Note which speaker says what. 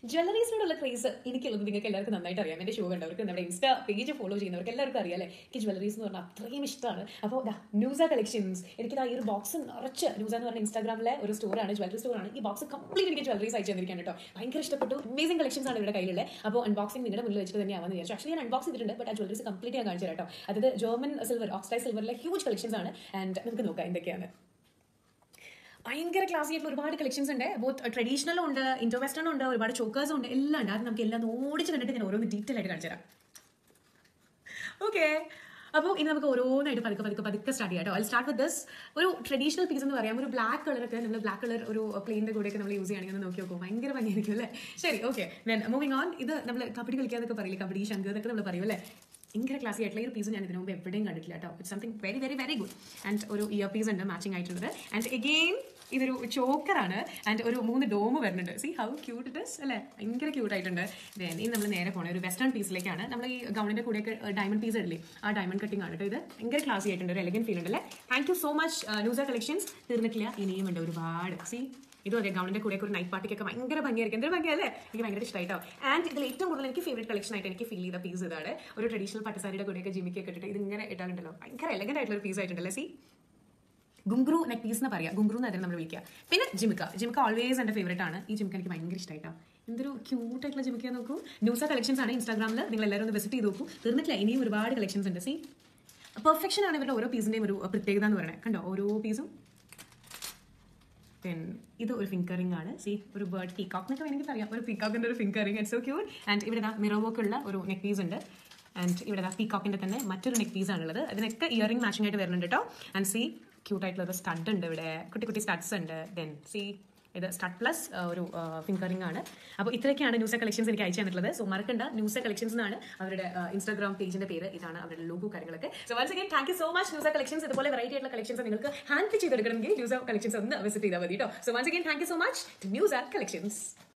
Speaker 1: ജ്വല്ലറീസിനോടുള്ള craze എനിക്കുള്ളത് നിങ്ങൾക്ക് എല്ലാവർക്കും നന്നായിട്ട് അറിയാം എന്റെ ഷോ കണ്ടവർക്ക് നമ്മുടെ ഇൻസ്റ്റാ പേജ് ഫോളോ ചെയ്യുന്നവർക്ക് എല്ലാവർക്കും അറിയാം അല്ലേ എനിക്ക് ജ്വല്ലറീസ് എന്ന് പറഞ്ഞാൽ അത്രയും ഇഷ്ടമാണ് അപ്പോൾ ന്യൂസ കളക്ഷൻസ് എനിക്ക് ഈ ഒരു ബോക്സ് നിറച്ച് ന്യൂസ എന്ന് പറഞ്ഞ ഇൻസ്റ്റാഗ്രാമിലെ ഒരു സ്റ്റോറാണ് ജ്വല്ലറി സ്റ്റോറാണ് ഈ ബോക്സ് കംപ്ലീറ്റ് എനിക്ക് ജ്വല്ലറീസ് അയച്ചു തന്നിരിക്കുകയാണ് കേട്ടോ ഭയങ്കര ഇഷ്ടപ്പെട്ടു അമേസിംഗ് കളക്ഷൻസ് ആണ് ഇവിടെ കയ്യിലുള്ളത് അപ്പോൾ അൺബോക്സിംഗ് നിങ്ങളുടെ മുന്നിൽ വെച്ചിട്ട് തന്നെ ആവാന്ന് വിചാരിച്ചു ആക്ച്വലി ഞാൻ അൺബോക്സ് ചെയ്തിട്ടുണ്ട് ബട്ട് ആ ജ്വല്ലറീസ് കംപ്ലീറ്റ് ഞാൻ കാണിച്ചു തരാം കേട്ടോ അതായത് ജർമ്മൻ സിൽവർ ഓക്സൈഡ് സിൽവറിലെ ഹ്യൂജ് കളക്ഷൻസ് ആണ് ആൻഡ് നമുക്ക് നോക്കാം എന്തൊക്കെയാണ് ഭയങ്കര ക്ലാസ് ആയിട്ടുള്ള ഒരുപാട് കളക്ഷൻസ് ഉണ്ട് ബോത്ത് ട്രഡീഷണലും ഉണ്ട് ഇൻഡോ വെസ്റ്റേണും ഉണ്ട് ഒരുപാട് ചോക്കേഴ്സും ഉണ്ട് എല്ലാം ഉണ്ട് അത് നമുക്ക് എല്ലാം ഓടിച്ച് കണ്ടിട്ട് ഞാൻ ഓരോന്ന് ഡീറ്റെയിൽ ആയിട്ട് കാണിച്ചു തരാം ഓക്കെ അപ്പോൾ ഇനി നമുക്ക് ഓരോന്നായിട്ട് പതുക്കെ പതുക്കെ പതുക്കെ സ്റ്റാർട്ട് ചെയ്യാം കേട്ടോ ഐ സ്റ്റാർട്ട് വിത്ത് ദിസ് ഒരു ട്രഡീഷണൽ പീസ് എന്ന് പറയാം ഒരു ബ്ലാക്ക് കളറൊക്കെ നമ്മൾ ബ്ലാക്ക് കളർ ഒരു പ്ലെയിൻ്റെ കൂടെയൊക്കെ നമ്മൾ യൂസ് ചെയ്യുകയാണെങ്കിൽ ഒന്ന് നോക്കി നോക്കും ഭയങ്കര ഭംഗിയായിരിക്കും അല്ലേ ശരി ഓക്കെ ദെൻ മൂവിങ് ഓൺ ഇത് നമ്മൾ കബഡി കളിക്കാന്നൊക്കെ പറയില്ലേ കബഡി ശങ്ക് എന്നൊക്കെ നമ്മൾ പറയും അല്ലേ ഭയങ്കര ക്ലാസ് ആയിട്ടുള്ള ഈ ഒരു പീസ് ഞാൻ ഇതിനു മുമ്പ് എവിടെയും കണ്ടിട്ടില്ല കേട്ടോ it something very very very good and ഒരു ഇയർ പീസ് ഉണ്ട് മാച്ചിങ് ആയിട്ടുള്ളത് ആൻഡ് എഗെയിൻ ഇതൊരു ചോക്കറാണ് ആൻഡ് ഒരു മൂന്ന് ഡോം വരുന്നുണ്ട് see how cute it is അല്ലേ ഭയങ്കര ക്യൂട്ട് ആയിട്ടുണ്ട് ദെൻ ഇനി നമ്മൾ നേരെ പോണേ ഒരു വെസ്റ്റേൺ പീസിലേക്കാണ് നമ്മൾ ഈ ഗൗണിന്റെ കൂടെയൊക്കെ ഡയമണ്ട് പീസ് ഇടില്ലേ ആ ഡയമണ്ട് കട്ടിംഗ് ആണ് കേട്ടോ ഇത് ഭയങ്കര ക്ലാസ് ആയിട്ടുണ്ട് ഒരു എലഗൻ ഫീൽ ഉണ്ട് അല്ലേ താങ്ക് യു സോ മച്ച് ന്യൂസ കളക്ഷൻസ് തീർന്നിട്ടില്ല ഇനിയും ഉണ്ട് ഒരുപാട് സി ഇതും അതെ ഗൗണിന്റെ കൂടെ ഒരു നൈറ്റ് പാർട്ടിക്കൊക്കെ ഭയങ്കര ഭംഗിയായിരിക്കും എന്തൊരു ഭംഗിയല്ലേ എനിക്ക് ഭയങ്കര ഇഷ്ടമായിട്ടോ ആൻഡ് ഇതിൽ ഏറ്റവും കൂടുതൽ എനിക്ക് ഫേവറേറ്റ് കളക്ഷൻ ആയിട്ട് എനിക്ക് ഫീൽ ചെയ്ത പീസ് ഇതാണ് ഒരു ട്രഡീഷണൽ പട്ടുസാരിയുടെ കൂടെയൊക്കെ ജിമിക്കൊക്കെ ഇട്ടിട്ട് ഇതിങ്ങനെ ഇട്ടാലുണ്ടല്ലോ ഭയങ്കര എലഗന്റ് ആയിട്ടുള്ള ഒരു പീസ് ആയിട്ടുണ്ടല്ലേ സി ഗുങ്ക്രു നെക്ക് പീസ് എന്ന് പറയാം ഗുങ്ക്രു എന്ന് അതിന് നമ്മൾ വിളിക്കുക പിന്നെ ജിമിക്ക ജിമിക്ക ഓൾവേസ് എൻ്റെ ഫേവറേറ്റ് ആണ് ഈ ജിമിക്ക എനിക്ക് ഭയങ്കര ഇഷ്ടമായിട്ടോ എന്തൊരു ക്യൂട്ട് ആയിട്ടുള്ള ജിമിക്ക നോക്കൂ ന്യൂസ കളക്ഷൻസ് ആണ് ഇൻസ്റ്റാഗ്രാമിൽ നിങ്ങൾ എല്ലാവരും ഒന്ന് വിസിറ്റ് ചെയ്ത് നോക്കൂ തീർന്നിട്ടില്ല ഇനിയും ഒരുപാട് കളക്ഷൻസ് ഉണ്ട് സി പെർഫെക്ഷൻ ആണ് ഇവരുടെ ഓരോ പീസിന്റെയും ഒരു പ്രത്യേകത എന്ന് പറയുന്നത് കണ്ടോ ഓരോ പീസും ദെൻ ഇത് ഒരു ഫിങ്കറിംഗ് ആണ് സി ഒരു ബേർഡ് പീകോക്ക് എന്നൊക്കെ വേണമെങ്കിൽ പറയാം ഒരു പീകോക്കിന്റെ ഒരു finger ring it's so cute and ഇവിടെ മിറോവോക്ക് ഉള്ള ഒരു നെക്ക് പീസ് ഉണ്ട് ആൻഡ് ഇവിടെ പീകോക്കിന്റെ തന്നെ മറ്റൊരു നെക്ക് പീസ് ആണുള്ളത് അതിനൊക്കെ ഇയറിംഗ് മാച്ചിങ് ആയിട്ട് വരുന്നുണ്ട് കേട്ടോ ആൻഡ് സി ക്യൂട്ട് ആയിട്ടുള്ള ഒരു സ്റ്റഡ് ഉണ്ട് ഇവിടെ കുട്ടി കുട്ടി സ്റ്റഡ്സ് ഉണ്ട് ദെൻ സി ഇത് സ്റ്റഡ് പ്ലസ് ഒരു ഫിങ്കറിംഗ് ആണ് അപ്പോൾ ഇത്രയൊക്കെയാണ് ന്യൂസ കളക്ഷൻസ് എനിക്ക് അയച്ചു തന്നിട്ടുള്ളത് സോ മറക്കണ്ട ന്യൂസ കളക്ഷൻസ് എന്നാണ് അവരുടെ ഇൻസ്റ്റാഗ്രാം പേജിന്റെ പേര് ഇതാണ് അവരുടെ ലോഗോ കാര്യങ്ങളൊക്കെ so once again thank you so much ന്യൂസ കളക്ഷൻസ് ഇതുപോലെ വെറൈറ്റി ആയിട്ടുള്ള കളക്ഷൻസ് നിങ്ങൾക്ക് ഹാൻഡിൽ ചെയ്തെടുക്കണമെങ്കിൽ ന്യൂസ കളക്ഷൻസ് ഒന്ന് വിസിറ്റ് ചെയ്താൽ മതി കേട്ടോ so once again thank you so much to ന്യൂസ കളക്ഷൻസ്